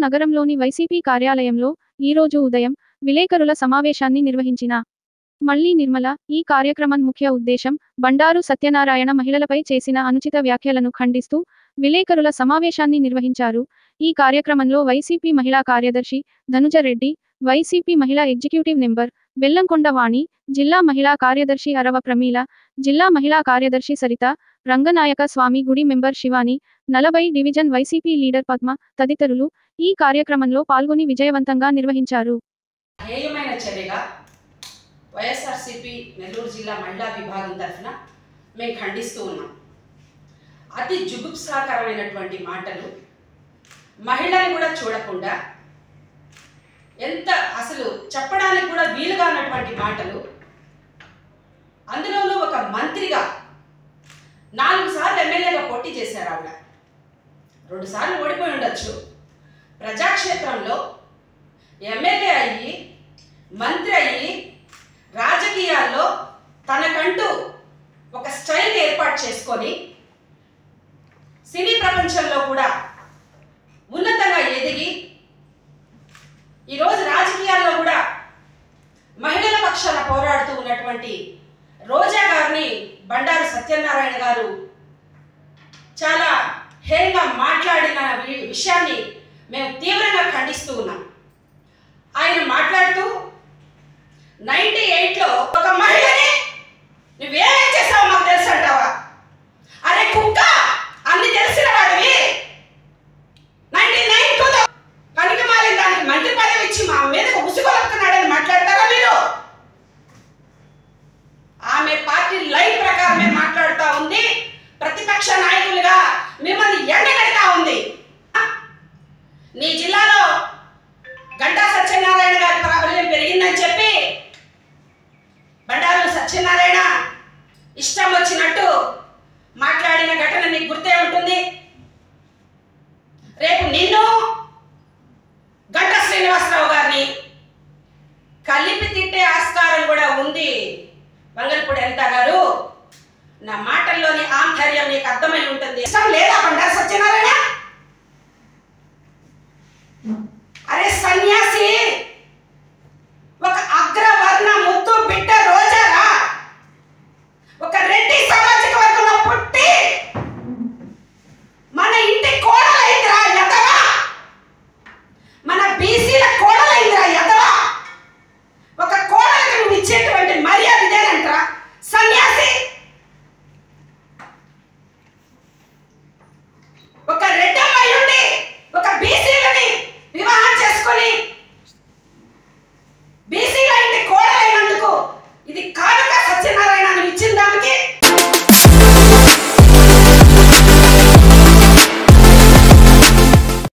నగరంలోని వైసీపీ కార్యాలయంలో ఈరోజు ఉదయం విలేకరుల సమావేశాన్ని నిర్వహించిన మళ్లీ నిర్మల ఈ కార్యక్రమం ముఖ్య ఉద్దేశం బండారు సత్యనారాయణ మహిళలపై చేసిన అనుచిత వ్యాఖ్యలను ఖండిస్తూ విలేకరుల సమావేశాన్ని నిర్వహించారు ఈ కార్యక్రమంలో వైసీపీ మహిళా కార్యదర్శి ధనుజ రెడ్డి వైసీపీ మహిళా ఎగ్జిక్యూటివ్ నెంబర్ బెల్లంకొండ వాణి జిల్లా మహిళా కార్యదర్శి అరవ ప్రమీల జిల్లా మహిళా కార్యదర్శి సరిత రంగనాయక స్వామి గుడి మెంబర్ శివాని నలభై డివిజన్ వైసీపీ లీడర్ పద్మ తదితరులు ఈ కార్యక్రమంలో పాల్గొని విజయవంతంగా నిర్వహించారు హేయమైన చర్యగా వైఎస్ఆర్సీపీ నెల్లూరు జిల్లా మహిళా విభాగం తరఫున మేము ఖండిస్తూ ఉన్నాం అతి జుగుప్సాకరమైనటువంటి మాటలు మహిళని కూడా చూడకుండా ఎంత అసలు చెప్పడానికి కూడా వీలుగా ఉన్నటువంటి మాటలు అందులోనూ ఒక మంత్రిగా నాలుగు సార్లు ఎమ్మెల్యేగా పోటీ చేశారు ఆవిడ రెండు సార్లు ఓడిపోయి ఉండొచ్చు ప్రజాక్షేత్రంలో ఎమ్మెల్యే అయ్యి మంత్రి అయ్యి రాజకీయాల్లో తనకంటూ ఒక స్టైల్ ఏర్పాటు చేసుకొని సినీ ప్రపంచంలో కూడా ఉన్నతంగా ఎదిగి ఈరోజు రాజకీయాల్లో కూడా మహిళల పక్షాన పోరాడుతూ ఉన్నటువంటి రోజా గారిని బండారు సత్యనారాయణ గారు చాలా హేయంగా మాట్లాడిన వి- విషయాన్ని మేము తీవ్రంగా ఖండిస్తూ ఉన్నాం ఆయన మాట్లాడుతూ నైన్టీ ఎయిట్లో ఒక మహిళని నువ్వేమేం చేసావో మాకు తెలుసు అంటావా అరే కుక్క అన్ని తెలిసిన వాడివి నైన్టీ నైన్ టూ కనుక మాలిన దానికి మంత్రి పదవి ఇచ్చి మా మీదకు ఉసుగొలుపుతున్నాడని మాట్లాడతారా మీరు ఆమె పార్టీ లైన్ ప్రకారమే మాట్లాడుతూ ఉంది ప్రతిపక్ష నాయకులుగా మిమ్మల్ని ఎండగడతా ఉంది నీ జిల్లాలో గంటా సత్యనారాయణ గారి ప్రాబల్యం పెరిగిందని చెప్పి బండారు సత్యనారాయణ ఇష్టం వచ్చినట్టు మాట్లాడిన ఘటన నీకు గుర్తే ఉంటుంది రేపు నిన్ను గంటా శ్రీనివాసరావు గారిని కలిపి తిట్టే ఆస్కారం కూడా ఉంది వంగల్పూడి అనిత గారు నా మాటల్లోని ఆంతర్యం నీకు అర్థమై ఉంటుంది ఇష్టం లేదా బండారు